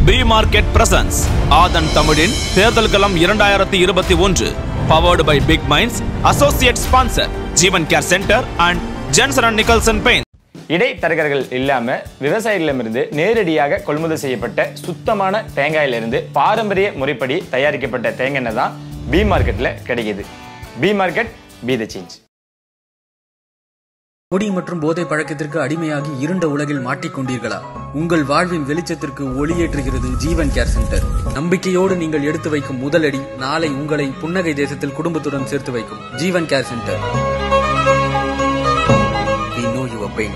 B market presence ஆதன் தமிழின் தேர்தல் களம் இரண்டாயிரத்தி இருபத்தி ஒன்று powered by big minds associate sponsor Jeevan care centre and Jensen and Nicholson paints இடைத்தரகர்கள் இல்லாம விவசாயிகளிடமிருந்து நேரடியாக கொள்முதல் செய்யப்பட்ட சுத்தமான தேங்காயிலிருந்து பாரம்பரிய முறைப்படி தயாரிக்கப்பட்ட தேங்காய் எண்ணெய் தான் பி மார்க்கெட்ல கிடைக்குது B market be the change குடி மற்றும் போதை பழக்கத்திற்கு அடிமையாகி இருண்ட உலகில் மாட்டிக்கொண்டீர்களா உங்கள் வாழ்வின் வெளிச்சத்திற்கு ஒளியேற்றுகிறது ஜீவன் கேர் சென்டர் நம்பிக்கையோடு நீங்கள் எடுத்து வைக்கும் முதலடி நாளை உங்களை புன்னகை தேசத்தில் குடும்பத்துடன் சேர்த்து வைக்கும் Jeevan care centre We know your pain.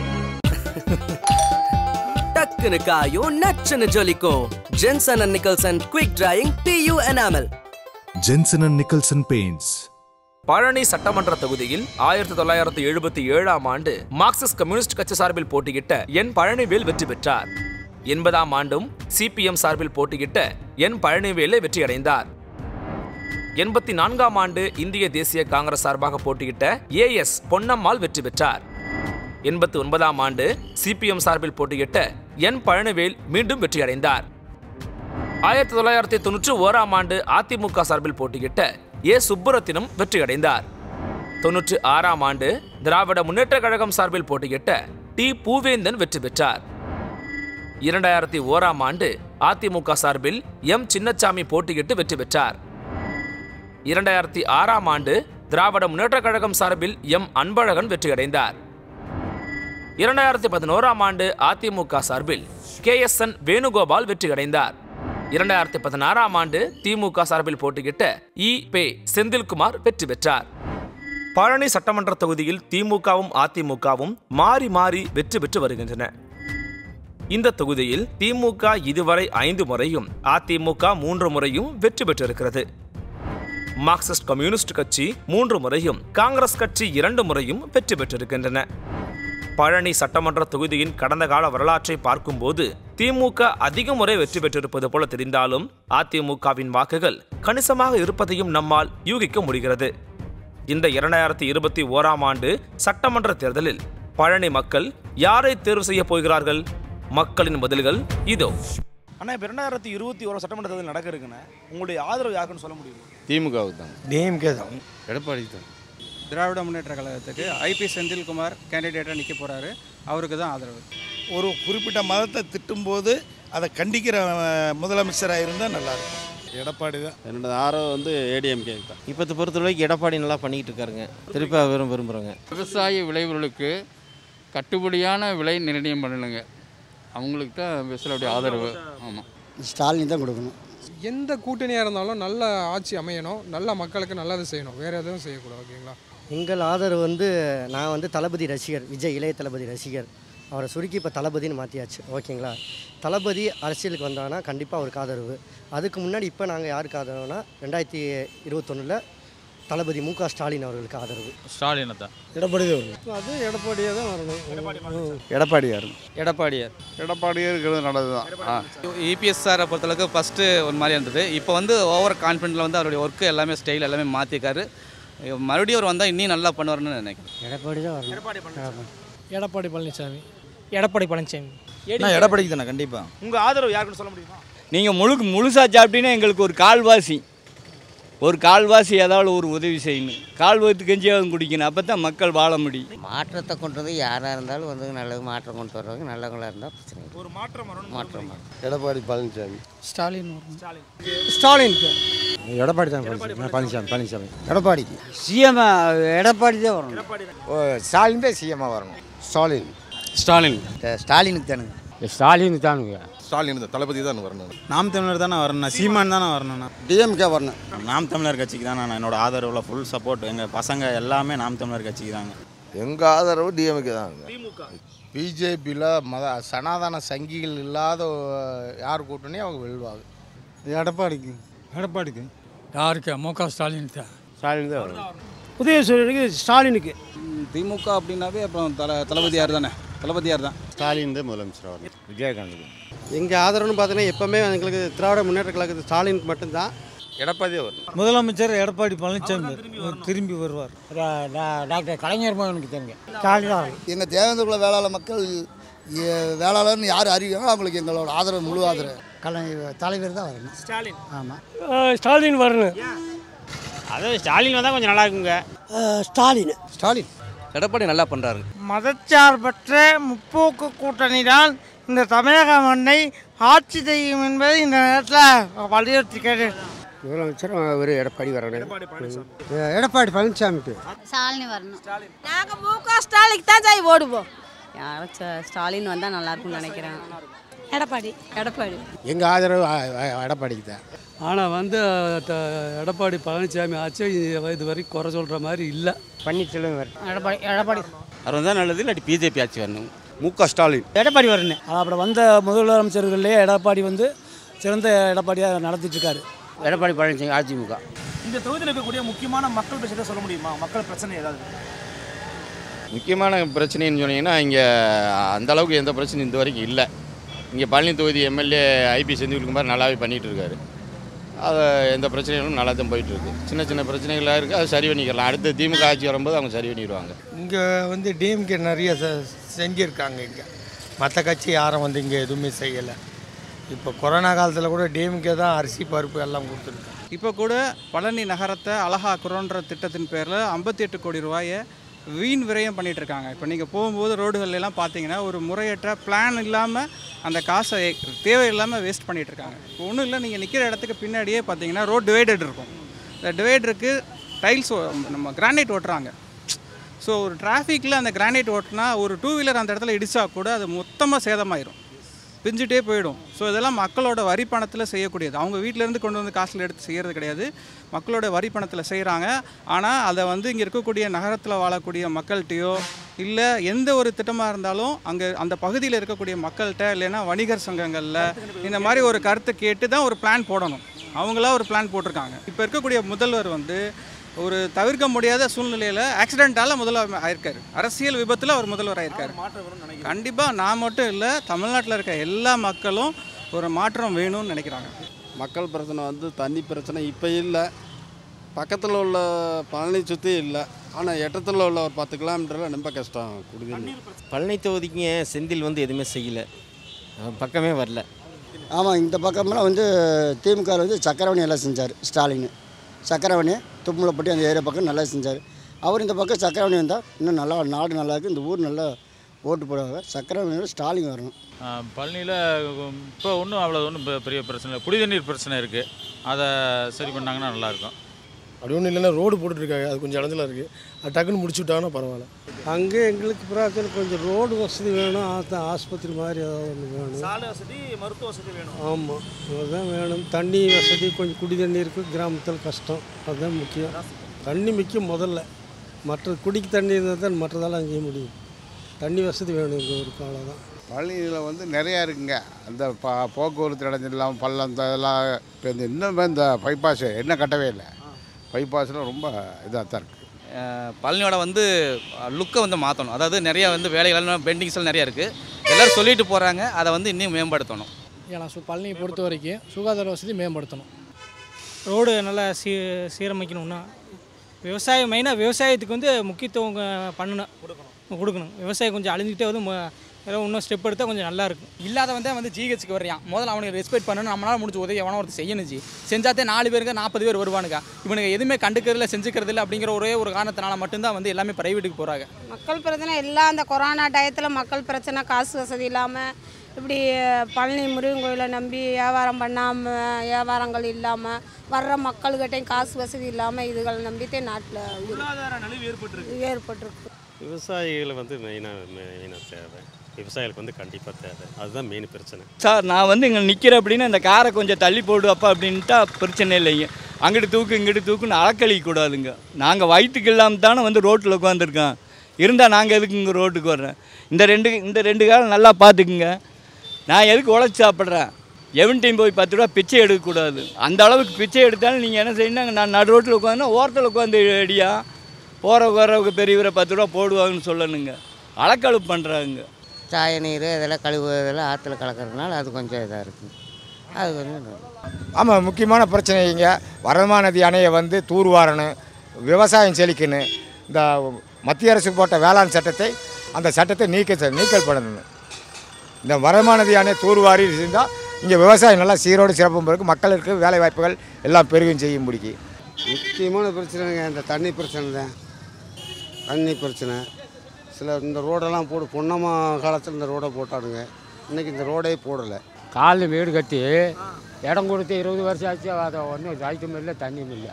டக்குனு காயும் நச்சுன்னு ஜொலிக்கும் Jensen and Nicholson quick drying PU enamel Jensen and Nicholson Paints. Palani சட்டமன்ற தொகுதியில் ஆயிரத்தி தொள்ளாயிரத்தி எழுபத்தி ஏழாம் ஆண்டு மார்க்சிஸ்ட் கம்யூனிஸ்ட் கட்சி சார்பில் போட்டியிட்ட என் பழனிவேல் வெற்றி பெற்றார் எண்பதாம் ஆண்டும் சிபிஎம் சார்பில் போட்டியிட்ட என் பழனிவேலை வெற்றியடைந்தார் எண்பத்தி நான்காம் ஆண்டு இந்திய தேசிய காங்கிரஸ் சார்பாக போட்டியிட்ட ஏஎஸ் பொன்னம்மாள் வெற்றி பெற்றார் எண்பத்தி ஒன்பதாம் ஆண்டு சிபிஎம் சார்பில் போட்டியிட்ட என் பழனிவேல் மீண்டும் வெற்றியடைந்தார் ஆயிரத்தி தொள்ளாயிரத்தி தொன்னூற்றி ஓராம் ஆண்டு அதிமுக சார்பில் போட்டியிட்ட ஏ சுப்புரத்தினம் வெற்றியடைந்தார் தொன்னூற்றி ஆறாம் ஆண்டு திராவிட முன்னேற்ற கழகம் சார்பில் போட்டியிட்ட டி பூவேந்தன் வெற்றி பெற்றார் இரண்டாயிரத்தி ஓராம் ஆண்டு அதிமுக சார்பில் எம் சின்னசாமி போட்டியிட்டு வெற்றி பெற்றார் இரண்டாயிரத்தி ஆறாம் ஆண்டு திராவிட முன்னேற்ற கழகம் சார்பில் எம் அன்பழகன் வெற்றியடைந்தார் இரண்டாயிரத்தி பதினோராம் ஆண்டு அதிமுக சார்பில் கே எஸ் என் வேணுகோபால் வெற்றியடைந்தார் இரண்டாயிரத்தி பதினாறாம் ஆண்டு திமுக சார்பில் போட்டியிட்ட இ பே செந்தில்குமார் வெற்றி பெற்றார் பழனி சட்டமன்ற தொகுதியில் திமுகவும் அதிமுகவும் மாறி மாறி வெற்றி பெற்று வருகின்றன இந்த தொகுதியில் திமுக இதுவரை ஐந்து முறையும் அதிமுக மூன்று முறையும் வெற்றி பெற்றிருக்கிறது மார்க்சிஸ்ட் கம்யூனிஸ்ட் கட்சி மூன்று முறையும் காங்கிரஸ் கட்சி இரண்டு முறையும் வெற்றி பெற்றிருக்கின்றன பழனி சட்டமன்ற தொகுதியின் கடந்த கால வரலாற்றை பார்க்கும்போது திமுக அதிக முறை வெற்றி பெற்றிருப்பது போல தெரிந்தாலும் அதிமுகவின் வாக்குகள் கணிசமாக இருப்பதையும் நம்மால் யூகிக்க முடிகிறது இந்த இரண்டாயிரத்தி இருபத்தி ஓராம் ஆண்டு சட்டமன்ற தேர்தலில் பழனி மக்கள் யாரை தேர்வு செய்ய போகிறார்கள் மக்களின் பதில்கள் இதோ அண்ணா இப்போ ரெண்டாயிரத்தி இருபத்தி ஒரு சட்டமன்ற தேர்தல் நடக்க இருக்குண்ணே உங்களுடைய ஆதரவு யாருக்குன்னு சொல்ல முடியும் திமுகவுக்கு தான் டிஎம்கே தான் எடப்பாடி தான் திராவிட முன்னேற்ற கழகத்துக்கு ஐபி செந்தில்குமார் கேண்டிடேட்டாக நிற்க போகிறாரு அவருக்கு தான் ஆதரவு ஒரு குறிப்பிட்ட மதத்தை திட்டும்போது அதை கண்டிக்கிற அஹ், முதலமைச்சராக இருந்தால் நல்லாயிருக்கும் எடப்பாடி தான் என்னோட ஆரோ வந்து ஏடிஎம்கே தான் இப்போத்தை பொறுத்தவரைக்கும் எடப்பாடி நல்லா பண்ணிக்கிட்டு இருக்காருங்க திருப்பி விரும்ப விரும்புகிறோங்க விவசாய விளைவுகளுக்கு கட்டுப்படியான விலை நிர்ணயம் பண்ணணுங்க அவங்களுக்கு தான் விவசாயியோடைய ஆதரவு ஆமாம் ஸ்டாலின் தான் கொடுக்கணும் எந்த கூட்டணியாக இருந்தாலும் நல்ல ஆட்சி அமையணும் நல்ல மக்களுக்கு நல்லது செய்யணும் வேறு எதுவும் செய்யக்கூடாது ஓகேங்களா எங்கள் ஆதரவு வந்து நான் வந்து தளபதி ரசிகர் விஜய் இளைய தளபதி ரசிகர் அவரை சுருக்கி இப்போ தளபதின்னு மாற்றியாச்சு ஓகேங்களா தளபதி அரசியலுக்கு வந்தாங்கன்னா கண்டிப்பாக அவருக்கு ஆதரவு அதுக்கு முன்னாடி இப்போ நாங்கள் யாருக்கு ஆதரவுனா ரெண்டாயிரத்தி இருபத்தொன்னில் தளபதி மு க ஸ்டாலின் அவர்களுக்கு ஆதரவு ஸ்டாலினை தான் எடப்பாடி தான் வரும் அது எடப்பாடியே தான் வரணும் எடப்பாடியார் எடப்பாடியார் எடப்பாடியே இருக்கிறது நல்லது தான் இபிஎஸ் சாரை பொறுத்தளவுக்கு ஃபஸ்ட்டு ஒரு மாதிரி இருந்தது இப்போ வந்து ஓவர் கான்ஃபிடென்ட்டில் வந்து அவருடைய ஒர்க்கு எல்லாமே ஸ்டைல் எல்லாமே மாற்றிருக்காரு மறுபடியும் அவர் வந்தால் இன்னும் நல்லா பண்ணுவார்னு நினைக்கிறேன் எடப்பாடி தான் வரணும் எடப்பாடி பழனிசாமி எடப்பாடி பழனிசாமி நான் எடப்பாடிக்கு தானே கண்டிப்பாக உங்க ஆதரவு யாருக்குன்னு சொல்ல முடியுமா நீங்கள் முழுக்க முழுசாக சாப்பிட்டீங்கன்னா எங்களுக்கு ஒரு கால்வாசி ஒரு கால்வாசி ஏதாவது ஒரு உதவி செய்யணும் கால்வாசி கஞ்சியாவது குடிக்கணும் அப்போ தான் மக்கள் வாழ முடியும் மாற்றத்தை கொண்டு வந்து யாராக இருந்தாலும் வந்து நல்லது மாற்றம் கொண்டு வருவாங்க நல்லவங்களாக இருந்தால் பிரச்சனை இல்லை. ஒரு மாற்றம் வரணும் மாற்றம் எடப்பாடி பழனிசாமி ஸ்டாலின் ஸ்டாலினுக்கு எடப்பாடி தான் பழனிசாமி பழனிசாமி எடப்பாடிக்கு சிஎம் எடப்பாடி தான் வரணும் ஸ்டாலின் தான் சிஎம்மாக வரணும் ஸ்டாலின் ஸ்டாலின் ஸ்டாலினுக்கு தானுங்க ஸ்டாலின் தானுங்க ஸ்டாலின் தான் தளபதி தான் வரணும் நாம் தமிழர் தானே வரணும் சீமான் தானே வரணும்ண்ணா டிஎம்கே வரணும் நாம் தமிழர் கட்சிக்கு தான் நான் என்னோட ஆதரவில் ஃபுல் சப்போர்ட் எங்கள் பசங்க எல்லாமே நாம் தமிழர் கட்சிக்கு தாங்க எங்கள் ஆதரவு டிஎம்கே தான் பிஜேபியில் மத சனாதன சங்கிகள் இல்லாத யார் கூட்டணி அவங்க வெல்வாங்க எடப்பாடிக்கு எடப்பாடிக்கு யாருக்கு மு க ஸ்டாலின் தான் ஸ்டாலின் தான் வரணும் உதயசூரியனுக்கு ஸ்டாலினுக்கு திமுக அப்படின்னாவே அப்புறம் தல தளபதியார் தானே தளபதியார் தான் ஸ்டாலின் தான் முதலமைச்சர் வரணும் விஜயகாந்த் எங்கள் ஆதரவுன்னு பார்த்தீங்கன்னா எப்போவுமே எங்களுக்கு திராவிட முன்னேற்ற கழகத்து ஸ்டாலினுக்கு மட்டும்தான் எடப்பாடியே வரணும் முதலமைச்சர் எடப்பாடி பழனிசாமி திரும்பி வருவார் டாக்டர் கலைஞர் மகனுக்கு தெரியுங்க ஸ்டாலின் தான் எங்கள் தேவேந்திரகுல வேளாளர் மக்கள் எ- வேளாளர்னு யார் அறிவிக்கிறாங்களோ அவங்களுக்கு எங்களோட ஆதரவு முழு ஆதரவு கலை தலைவர் தான் வரணும் ஸ்டாலின் ஆமாம் ஸ்டாலின் வரணும் அது ஸ்டாலின் வந்தால் கொஞ்சம் நல்லா இருக்குங்க ஸ்டாலின் ஸ்டாலின் எடப்பாடி நல்லா பண்ணுறாரு மதச்சார்பற்ற முற்போக்கு கூட்டணி தான் இந்த தமிழக மண்ணை ஆட்சி செய்யும் என்பதை இந்த நேரத்தில் வலியுறுத்திக்கிறேன் முதலமைச்சர் ஒரு எடப்பாடி வரணும் எடப்பாடி பழனிசாமிக்கு ஸ்டாலின் வரணும் நாங்கள் மு க ஸ்டாலினுக்கு தான் ஜாய் ஓடுவோம் யாராச்சும் ஸ்டாலின் வந்தால் நல்லா இருக்கும்னு நினைக்கிறேன் எடப்பாடி எடப்பாடி எங்கள் ஆதரவு எடப்பாடிக்கு தான் ஆனால் வந்து த- எடப்பாடி பழனிசாமி ஆச்சு இது வரைக்கும் குறை சொல்கிற மாதிரி இல்லை பன்னீர்செல்வம் வரணும் எடப்பாடி எடப்பாடி அவர் வந்தால் நல்லது இல்லாட்டி பிஜேபி ஆட்சி வரணும் மு க ஸ்டாலின் எடப்பாடி வரணும் அப்புறம் வந்த முதலமைச்சர்கள்லேயே எடப்பாடி வந்து சிறந்த எடப்பாடியாக நடத்திட்டு இருக்காரு எடப்பாடி பழனிசாமி அதிமுக இந்த தொகுதியில் இருக்கக்கூடிய முக்கியமான மக்கள் பிரச்சனை சொல்ல முடியுமா மக்கள் பிரச்சனை ஏதாவது முக்கியமான பிரச்சனைன்னு சொன்னீங்கன்னா இங்கே அந்த அளவுக்கு எந்த பிரச்சனையும் இந்த வரைக்கும் இல்லை இங்கே பழனி தொகுதி எம்எல்ஏ ஐபி செந்தில்குமார் நல்லாவே பண்ணிகிட்டு இருக்காரு அது எந்த பிரச்சனைகளும் நல்லா தான் போயிட்டு இருக்கு சின்ன சின்ன பிரச்சனைகளாக இருக்குது அது சரி பண்ணிக்கலாம் அடுத்து திமுக ஆட்சி வரும்போது அவங்க சரி பண்ணிடுவாங்க இங்கே வந்து டிஎம்கே நிறைய செ- செஞ்சிருக்காங்க இங்கே மற்ற கட்சி யாரும் வந்து இங்கே எதுவுமே செய்யலை இப்போ கொரோனா காலத்தில் கூட டிஎம்கே தான் அரிசி பருப்பு எல்லாம் கொடுத்துருக்காங்க இப்போ கூட பழனி நகரத்தை அழகாக்குறோன்ற திட்டத்தின் பேரில் ஐம்பத்தி எட்டு கோடி ரூபாயை வீண் விரயம் பண்ணிட்டு இருக்காங்க இப்போ நீங்கள் போகும்போது ரோடுகள் எல்லாம் பார்த்தீங்கன்னா ஒரு முறையற்ற பிளான் இல்லாமல் அந்த காசை தேவையில்லாமல் வேஸ்ட் பண்ணிட்டு இருக்காங்க இப்போ ஒன்றும் இல்லை நீங்கள் நிற்கிற இடத்துக்கு பின்னாடியே பார்த்தீங்கன்னா ரோட் டிவைடட் இருக்கும் இந்த டிவைடருக்கு டைல்ஸ் நம்ம கிரானைட் ஓட்டுறாங்க ஸோ ஒரு டிராஃபிக்கில் அந்த கிரானைட் ஓட்டினா ஒரு டூ வீலர் அந்த இடத்துல இடிச்சா கூட அது மொத்தமாக சேதமாயிரும் பிஞ்சிட்டே போயிடும் ஸோ இதெல்லாம் மக்களோட வரி பணத்தில் செய்யக்கூடியது அவங்க வீட்டிலேருந்து கொண்டு வந்து காசில் எடுத்து செய்கிறது கிடையாது மக்களோட வரி பணத்தில் செய்கிறாங்க ஆனால் அதை வந்து இங்கே இருக்கக்கூடிய நகரத்தில் வாழக்கூடிய மக்கள்கிட்டயோ இல்லை எந்த ஒரு திட்டமாக இருந்தாலும் அங்கே அந்த பகுதியில் இருக்கக்கூடிய மக்கள்கிட்ட இல்லைன்னா வணிகர் சங்கங்களில் இந்த மாதிரி ஒரு கருத்தை கேட்டு தான் ஒரு பிளான் போடணும் அவங்களா ஒரு பிளான் போட்டிருக்காங்க இப்போ இருக்கக்கூடிய முதல்வர் வந்து ஒரு தவிர்க்க முடியாத சூழ்நிலையில் ஆக்சிடென்ட்டால் முதல்வர் ஆயிருக்காரு அரசியல் விபத்தில் அவர் முதல்வர் ஆயிருக்காரு கண்டிப்பாக நான் மட்டும் இல்லை தமிழ்நாட்டில் இருக்க எல்லா மக்களும் ஒரு மாற்றம் வேணும்னு நினைக்கிறாங்க மக்கள் பிரச்சனை வந்து தண்ணி பிரச்சனை இப்போ இல்லை பக்கத்தில் உள்ள பழனி சுற்றி இல்லை ஆனால் எட்டத்தில் உள்ள ஒரு பத்து கிலோமீட்டரில் ரொம்ப கஷ்டம் குடிநீர் பழனி தொகுதிக்கு செந்தில் வந்து எதுவுமே செய்யலை அவர் பக்கமே வரல ஆமாம் இந்த பக்கம்லாம் வந்து திமுக வந்து சக்கரவணி எல்லாம் செஞ்சார் ஸ்டாலின் சக்கரவணி தும்முலப்பட்டி அந்த ஏரியா பக்கம் நல்லா செஞ்சார் அவர் இந்த பக்கம் சக்கரவணி வந்தால் இன்னும் நல்லா நாடு நல்லா இருக்குது இந்த ஊர் நல்லா ஓட்டு போடுவாங்க சக்கரவணியோட ஸ்டாலின் வரணும் பழனியில் இப்போ ஒன்றும் அவ்வளோ ஒன்றும் பெரிய பிரச்சனை இல்லை குடிதண்ணீர் பிரச்சனை இருக்குது அதை சரி பண்ணாங்கன்னா நல்லாயிருக்கும் அப்படி ஒன்றும் இல்லைன்னா ரோடு போட்டுட்ருக்காங்க அது கொஞ்சம் இடத்துல இருக்குது அது டக்குன்னு முடிச்சு விட்டாங்கன்னா பரவாயில்ல அங்கே எங்களுக்கு பிரார்த்தனை கொஞ்சம் ரோடு வசதி வேணும் ஆத்த- ஆஸ்பத்திரி மாதிரி ஏதாவது ஒன்று வேணும் சாலை வசதி மருத்துவ வசதி வேணும் ஆமாம் அதுதான் வேணும் தண்ணி வசதி கொஞ்சம் குடி தண்ணீருக்கு கிராமத்தில் கஷ்டம் அதுதான் முக்கியம் தண்ணி முக்கியம் முதல்ல மற்ற குடிக்கு தண்ணி இருந்தால் தான் மற்றதெல்லாம் செய்ய முடியும் தண்ணி வசதி வேணும் எங்கள் ஊருக்கு அவ்வளோதான் பழனியில் வந்து நிறையா இருக்குங்க அந்த ப போக்குவரத்து இடைஞ்சலாம் பள்ளம் இந்த இதெல்லாம் இப்போ இந்த இன்னுமே இந்த பைபாஸ் என்ன கட்டவே இல்லை பைபாஸ்லாம் ரொம்ப இதாக தான் இருக்குது அஹ் பழனியோட வந்து லுக்கை வந்து மாற்றணும் அதாவது நிறைய வந்து வேலைகள் பெண்டிங்ஸ்லாம் நிறைய இருக்குது எல்லோரும் சொல்லிட்டு போகிறாங்க அதை வந்து இன்னும் மேம்படுத்தணும் ஏன்னா சு பழனியை பொறுத்த வரைக்கும் சுகாதார வசதி மேம்படுத்தணும் ரோடு நல்லா சீ சீரமைக்கணும்னா விவசாயம் மெயினாக விவசாயத்துக்கு வந்து முக்கியத்துவம் க- பண்ணணும் கொடுக்கணும் விவசாயம் கொஞ்சம் அழிஞ்சிக்கிட்டே வந்து ம- ஏதோ இன்னும் ஸ்டெப் எடுத்தால் கொஞ்சம் நல்லா இருக்கும் இல்லாதவன் தான் வந்து ஜிஹெச்சுக்கு வர்றான் முதல்ல அவனுக்கு ரெஸ்பெக்ட் பண்ணணும் நம்மளால முடிஞ்ச உதவி எவனோ ஒருத்தர் செய்யணும் ஜி செஞ்சாத்தே நாலு பேருங்க நாற்பது பேர் வருவானுங்க இவனுக்கு எதுவுமே கண்டுக்கிறதில்ல செஞ்சுக்கிறது இல்லை அப்படிங்கிற ஒரே ஒரு காரணத்தினால மட்டும்தான் வந்து எல்லாமே பிரைவேட்டுக்கு போகிறாங்க மக்கள் பிரச்சனை எல்லாம் அந்த கொரோனா டயத்தில் மக்கள் பிரச்சனை காசு வசதி இல்லாமல் இப்படி பழனி முருகன் கோயிலை நம்பி வியாபாரம் பண்ணாமல் வியாபாரங்கள் இல்லாமல் வர்ற மக்கள்கிட்டையும் காசு வசதி இல்லாமல் இதுகளை நம்பித்தே நாட்டில் பொருளாதார நலிவு ஏற்பட்டிருக்கு ஏற்பட்டிருக்கு விவசாயிகளை வந்து மெயினாக மெயினாக தேவை விவசாயிகளுக்கு வந்து கண்டிப்பாக தேவை அதுதான் மெயின் பிரச்சனை சார் நான் வந்து இங்கே நிற்கிறேன் அப்படின்னா இந்த காரை கொஞ்சம் தள்ளி போடு அப்பா அப்படின்ட்டா பிரச்சனை இல்லைங்க அங்கிட்டு தூக்கு இங்கிட்டு தூக்குன்னு அலக்கழிக்க கூடாதுங்க நாங்கள் வயிற்றுக்கு இல்லாமல் தானே வந்து ரோட்டில் உட்காந்துருக்கோம் இருந்தால் நாங்கள் எதுக்கு இங்கே ரோட்டுக்கு வர்றேன் இந்த ரெண்டு இந்த ரெண்டு காலம் நல்லா பார்த்துக்குங்க நான் எதுக்கு உழைச்சி சாப்பிட்றேன் எவன்டையும் போய் பத்து ரூபா பிச்சை எடுக்கக்கூடாது அந்த அளவுக்கு பிச்சை எடுத்தாலும் நீங்கள் என்ன செய்யணும் நான் நடு ரோட்டில் உட்காந்து ஓரத்தில் உட்காந்து அடியா போகிற போகிறவங்க பெரியவரை பத்து ரூபா போடுவாங்கன்னு சொல்லணுங்க அளக்களவு பண்ணுறாங்க சாய நீர் இதெல்லாம் கழுவுறதெல்லாம் ஆற்றுல கலக்கறதுனால அது கொஞ்சம் இதாக இருக்குது அது கொஞ்சம் ஆமாம் முக்கியமான பிரச்சனை இங்கே வரமா நதி அணையை வந்து தூர்வாரணும் விவசாயம் செழிக்கணும் இந்த மத்திய அரசு போட்ட வேளாண் சட்டத்தை அந்த சட்டத்தை நீக்க நீக்கல் பண்ணணும் இந்த வரமா நதி அணை தூர்வாரி இருந்தால் இங்கே விவசாயம் நல்லா சீரோடு சிறப்பும் இருக்கு மக்களுக்கு வேலை வாய்ப்புகள் எல்லாம் பெருகும் செய்யும் முடிக்கி முக்கியமான பிரச்சனைங்க இந்த தண்ணி பிரச்சனை தான் தண்ணி பிரச்சனை சில இந்த ரோடெல்லாம் போடு பொன்னம்மா காலத்தில் இந்த ரோடை போட்டானுங்க இன்றைக்கி இந்த ரோடே போடலை காலில் வீடு கட்டி இடம் கொடுத்து இருபது வருஷம் ஆச்சு அதை ஒன்றும் சாய்க்கும் இல்லை தண்ணியும் இல்லை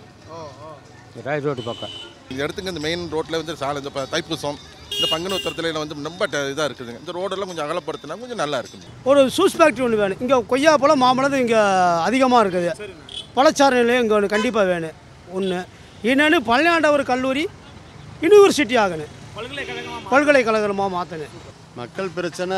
ரயில் ரோடு பக்கம் இந்த இடத்துக்கு இந்த மெயின் ரோட்டில் வந்து சாலை இந்த ப- தைப்பூசம் இந்த பங்குனு உத்தரத்தில் வந்து ரொம்ப இதாக இருக்குதுங்க இந்த ரோடெல்லாம் கொஞ்சம் அகலப்படுத்தினா கொஞ்சம் நல்லா இருக்குங்க ஒரு சூஸ் ஃபேக்ட்ரி ஒன்று வேணும் இங்கே கொய்யா பழம் மாம்பழம் இங்கே அதிகமாக இருக்குது பழச்சாறு நிலையம் இங்கே ஒன்று கண்டிப்பாக வேணும் ஒன்று இன்னொன்று பழனியாண்டவர் கல்லூரி யூனிவர்சிட்டி ஆகணும் பல்கலைக்கழகமாக மாற்றணும் மக்கள் பிரச்சனை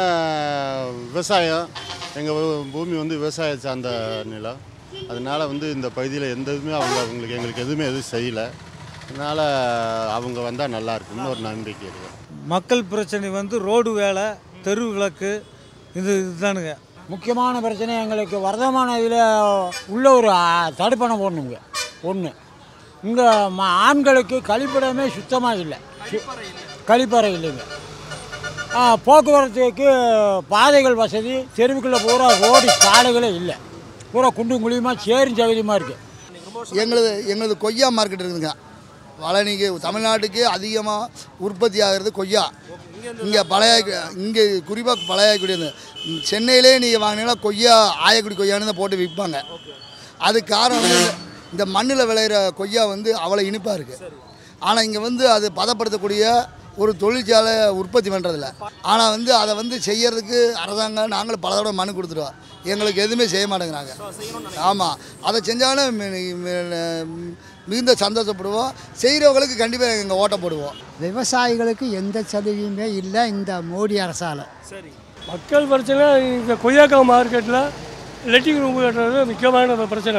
விவசாயம் எங்கள் பூமி வந்து விவசாயம் சார்ந்த நிலம் அதனால் வந்து இந்த பகுதியில் எந்த இதுவுமே அவங்க அவங்களுக்கு எங்களுக்கு எதுவுமே எதுவும் செய்யலை அதனால் அவங்க வந்தால் நல்லா இருக்கும்னு ஒரு நம்பிக்கை இருக்குது மக்கள் பிரச்சனை வந்து ரோடு வேலை தெரு விளக்கு இது இதுதானுங்க முக்கியமான பிரச்சனை எங்களுக்கு வர்த்தமான இதில் உள்ள ஒரு ஆ, தடுப்பணை போடணுங்க ஒன்று இங்கே ஆண்களுக்கு கழிப்பிடமே சுத்தமாக இல்லை சு- கழிப்பறை இல்லைங்க ஆ, போக்குவரத்துக்கு பாதைகள் வசதி தெருவுக்குள்ளே பூரா ரோடு சாலைகளே இல்லை பூரா குண்டும் குழியுமா சேரும் சகதியமாக இருக்குது எங்களது எங்களது கொய்யா மார்க்கெட் இருக்குதுங்க பழனிக்கு தமிழ்நாட்டுக்கு அதிகமாக உற்பத்தி ஆகிறது கொய்யா இங்கே பழைய இங்கே குறிப்பாக பழையக்குடி இந்த சென்னையிலே நீங்கள் வாங்கினீங்கன்னா கொய்யா ஆயக்குடி கொய்யான்னு தான் போட்டு விற்பாங்க அது காரணம் வந்து இந்த- இந்த மண்ணில் விளையிற கொய்யா வந்து அவ்வளோ இனிப்பாக இருக்குது ஆனால் இங்கே வந்து அது பதப்படுத்தக்கூடிய ஒரு தொழிற்சாலை உற்பத்தி பண்ணுறதில்ல ஆனால் வந்து அதை வந்து செய்யறதுக்கு அரசாங்கம் நாங்களும் பல தடவை மனு கொடுத்துருவோம் எங்களுக்கு எதுவுமே செய்ய மாட்டேங்கிறாங்க ஆமாம் அதை செஞ்சாலும் மி- மி- மிகுந்த சந்தோஷப்படுவோம் செய்கிறவங்களுக்கு கண்டிப்பாக எங்கள் ஓட்ட போடுவோம் விவசாயிகளுக்கு எந்த சலுகையுமே இல்லை இந்த மோடி அரசால் சரி மக்கள் பிரச்சனை இந்த கொய்யாக்கா மார்க்கெட்டில் லெட்டிங் ரூம் கட்டுறது முக்கியமான பிரச்சனை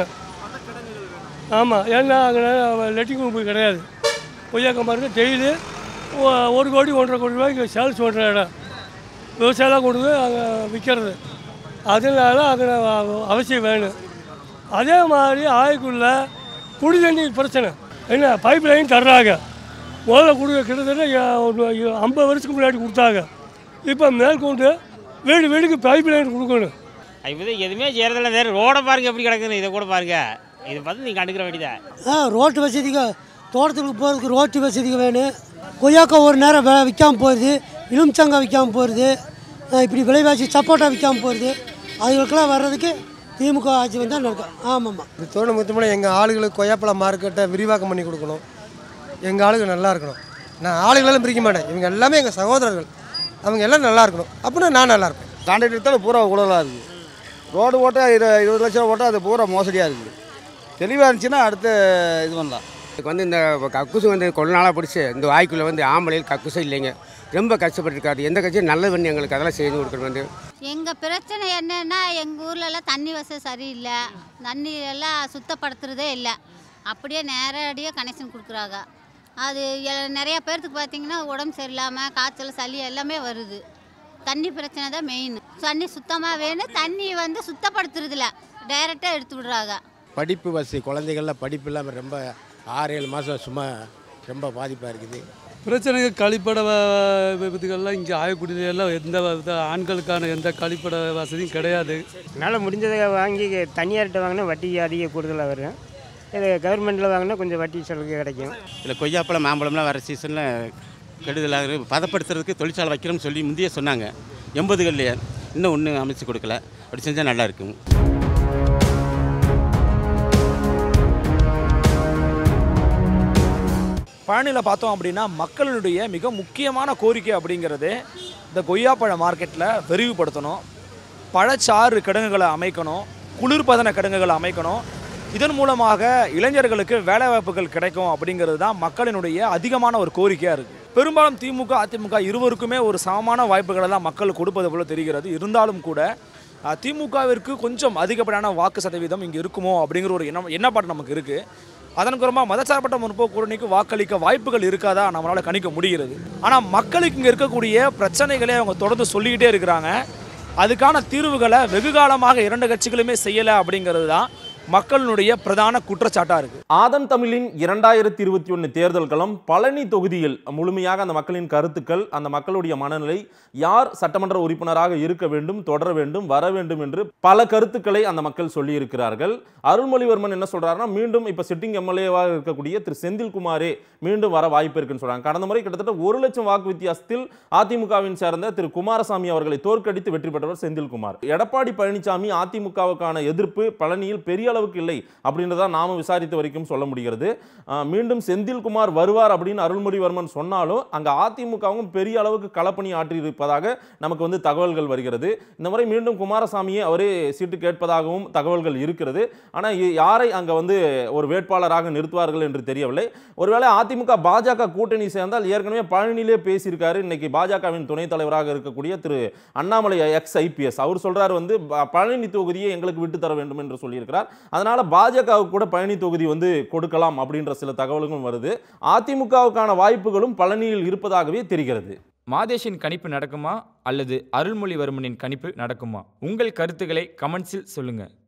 ஆமாம் ஏன்னா அங்கே லெட்டிங் ரூம் கிடையாது கொய்யாக்கா மார்க்கெட் டெய்லி ஒரு கோடி ஒன்றரை கோடி ரூபாய்க்கு சேல்ஸ் பண்ணுற இடம் விவசாயம்லாம் கொண்டு போய் அங்கே விற்கிறது அதனால அங்கே அவசியம் வேணும் அதே மாதிரி ஆய்க்குள்ள குடி தண்ணி பிரச்சனை என்ன பைப் லைன் தர்றாங்க முதல்ல கொடுக்க கிட்டத்தட்ட எ- ஒரு ஐம்பது வருஷத்துக்கு முன்னாடி கொடுத்தாங்க இப்போ மேற்கொண்டு வீடு வீடுக்கு பைப் லைன் கொடுக்கணும் இப்போ எதுவுமே செய்கிறதில்ல வேறு ரோடை பாருங்க எப்படி கிடக்குன்னு இதை கூட பாருங்க இதை பார்த்து நீங்கள் கண்டுக்கிற வேண்டியதான் ஆ ரோட்டு வசதிக்கு தோட்டத்துக்கு போகிறதுக்கு ரோட்டு வசதிக்கு வேணும் கொய்யாக்கா ஒரு நேரம் வி- விற்காம போயிடுது இலுமிச்சங்காய் விற்காம போயிடுது ஆ, இப்படி விலைவாசி சப்போட்டா விற்காம போயிடுது அதுகளுக்கெல்லாம் வர்றதுக்கு திமுக ஆட்சி வந்தால் நடக்கும் ஆமாம்மா இது தோணும் முத்தமாக எங்கள் ஆளுகளுக்கு கொய்யாப்பழம் மார்க்கெட்டை விரிவாக்கம் பண்ணி கொடுக்கணும் எங்கள் ஆளுங்க நல்லா இருக்கணும் நான் ஆளுகளெல்லாம் பிரிக்க மாட்டேன் இவங்க எல்லாமே எங்கள் சகோதரர்கள் அவங்க எல்லாம் நல்லா இருக்கணும் அப்படின்னா நான் நல்லா இருப்பேன் கான்ட்ராக்டர் பூரா ஊழலாக இருக்குது ரோடு ஓட்ட இரு இருபது லட்ச ரூபா ஓட்ட அது பூரா மோசடியாக இருக்குது தெளிவாக இருந்துச்சுன்னா அடுத்து இது பண்ணலாம் இதுக்கு வந்து இந்த கக்குசு வந்து கொஞ்ச நாளாக பிடிச்சி இந்த வாய்க்குள்ளே வந்து ஆம்பளையில் கக்குசும் இல்லைங்க ரொம்ப கஷ்டப்பட்டுருக்காரு எந்த கட்சியும் நல்லது பண்ணி எங்களுக்கு அதெல்லாம் செய்து கொடுக்கணும் வந்து எங்கள் பிரச்சனை என்னன்னா எங்கள் ஊர்லலாம் தண்ணி வசதி சரியில்லை தண்ணி எல்லாம் சுத்தப்படுத்துறதே இல்லை அப்படியே நேரடியாக கனெக்ஷன் கொடுக்குறாங்க அது எ- நிறைய பேர்த்துக்கு பார்த்தீங்கன்னா உடம்பு சரியில்லாமல் காய்ச்சல் சளி எல்லாமே வருது தண்ணி பிரச்சனை தான் மெயின் தண்ணி சுத்தமாக வேணும் தண்ணி வந்து சுத்தப்படுத்துறதில்ல டைரெக்டாக எடுத்து விடுறாங்க படிப்பு வசதி குழந்தைகள்லாம் படிப்பு இல்லாமல் ரொம்ப ஆறு ஏழு மாதம் சும்மா ரொம்ப பாதிப்பாக இருக்குது பிரச்சனைகள் கழிப்பட வ- இதுகள்லாம் இங்கே ஆயக்குடியில எல்லாம் எந்த வித ஆண்களுக்கான எந்த கழிப்பட வசதியும் கிடையாது என்னால் முடிஞ்சதை வாங்கி தனியார்கிட்ட வாங்கினா வட்டி அதிக கூடுதலாக வரும் இது கவர்மெண்ட்டில் வாங்கினா கொஞ்சம் வட்டி சலுகை கிடைக்கும் இல்லை கொய்யாப்பழம் மாம்பழம்லாம் வர சீசனில் கெடுதலாக இருக்கு. பதப்படுத்துறதுக்கு தொழிற்சாலை வைக்கிறோம்னு சொல்லி முந்தைய சொன்னாங்க எண்பதுகள்லையே இன்னும் ஒன்றும் அமைச்சு கொடுக்கல அப்படி செஞ்சால் நல்லா இருக்கும் பழனியில் பார்த்தோம் அப்படின்னா மக்களுடைய மிக முக்கியமான கோரிக்கை அப்படிங்கிறது இந்த கொய்யாப்பழ மார்க்கெட்டில் விரிவுபடுத்தணும் பழச்சாறு கிடங்குகளை அமைக்கணும் குளிர்பதன கிடங்குகளை அமைக்கணும் இதன் மூலமாக இளைஞர்களுக்கு வேலைவாய்ப்புகள் கிடைக்கும் அப்படிங்கிறது தான் மக்களினுடைய அதிகமான ஒரு கோரிக்கையாக இருக்குது பெரும்பாலும் திமுக அதிமுக இருவருக்குமே ஒரு சமமான வாய்ப்புகளை தான் மக்கள் கொடுப்பது போல தெரிகிறது இருந்தாலும் கூட அஹ், திமுகவிற்கு கொஞ்சம் அதிகப்படியான வாக்கு சதவீதம் இங்கே இருக்குமோ அப்படிங்கிற ஒரு எண்ணம் எண்ணப்பாடு நமக்கு இருக்குது அதன் காரணமாக மதச்சார்பற்ற முற்போக்கு கூட்டணிக்கு வாக்களிக்க வாய்ப்புகள் இருக்காதா நம்மளால் கணிக்க முடிகிறது ஆனால் மக்களுக்கு இங்கே இருக்கக்கூடிய பிரச்சனைகளை அவங்க தொடர்ந்து சொல்லிக்கிட்டே இருக்கிறாங்க அதுக்கான தீர்வுகளை வெகு காலமாக இரண்டு கட்சிகளுமே செய்யலை அப்படிங்கிறது தான் மக்களினுடைய பிரதான குற்றச்சாட்டாக இருக்குது ஆதன் தமிழின் இரண்டாயிரத்தி இருபத்தி ஒன்று தேர்தல் களம் பழனி தொகுதியில் முழுமையாக அந்த மக்களின் கருத்துக்கள் அந்த மக்களுடைய மனநிலை யார் சட்டமன்ற உறுப்பினராக இருக்க வேண்டும் தொடர வேண்டும் வர வேண்டும் என்று பல கருத்துக்களை அந்த மக்கள் சொல்லியிருக்கிறார்கள் அருள்மொழிவர்மன் என்ன சொல்றாருன்னா மீண்டும் இப்போ சிட்டிங் எம்எல்ஏவாக இருக்கக்கூடிய திரு செந்தில்குமாரே மீண்டும் வர வாய்ப்பு இருக்குன்னு சொல்றாங்க கடந்த முறை கிட்டத்தட்ட ஒரு லட்சம் வாக்கு வித்தியாசத்தில் அதிமுகவின் சேர்ந்த திரு குமாரசாமி அவர்களை தோற்கடித்து வெற்றி பெற்றவர் செந்தில்குமார் எடப்பாடி பழனிசாமி அதிமுகவுக்கான எதிர்ப்பு பழனியில் பெரிய அளவுக்கு இல்லை அப்படின்றத நாம விசாரித்த வரைக்கும் சொல்ல முடிகிறது ஆஹ் மீண்டும் செந்தில்குமார் வருவார் அப்படின்னு அருள்மொழிவர்மன் சொன்னாலும் அங்க அதிமுகவும் பெரிய அளவுக்கு களப்பணி ஆற்றி இருப்பதாக நமக்கு வந்து தகவல்கள் வருகிறது இந்த முறை மீண்டும் குமாரசாமியை அவரே சீட்டு கேட்பதாகவும் தகவல்கள் இருக்கிறது ஆனா இ- யாரை அங்க வந்து ஒரு வேட்பாளராக நிறுத்துவார்கள் என்று தெரியவில்லை ஒருவேளை அதிமுக பாஜக கூட்டணி சேர்ந்தால் ஏற்கனவே பழனியிலே பேசியிருக்காரு இன்னைக்கு பாஜகவின் துணைத் தலைவராக இருக்கக்கூடிய திரு அண்ணாமலை எக்ஸ் ஐபிஎஸ் அவர் சொல்றாரு வந்து ப- பழனி தொகுதியை எங்களுக்கு விட்டு தர வேண்டும் என்று சொல்லியிருக்கிறார் அதனால பாஜகவுக்கு கூட பழனி தொகுதி வந்து கொடுக்கலாம் அப்படின்ற சில தகவல்களும் வருது அதிமுகவுக்கான வாய்ப்புகளும் பழனியில் இருப்பதாகவே தெரிகிறது மாதேஷின் கணிப்பு நடக்குமா அல்லது அருள்மொழிவர்மனின் கணிப்பு நடக்குமா உங்கள் கருத்துக்களை கமெண்ட்ஸில் சொல்லுங்கள்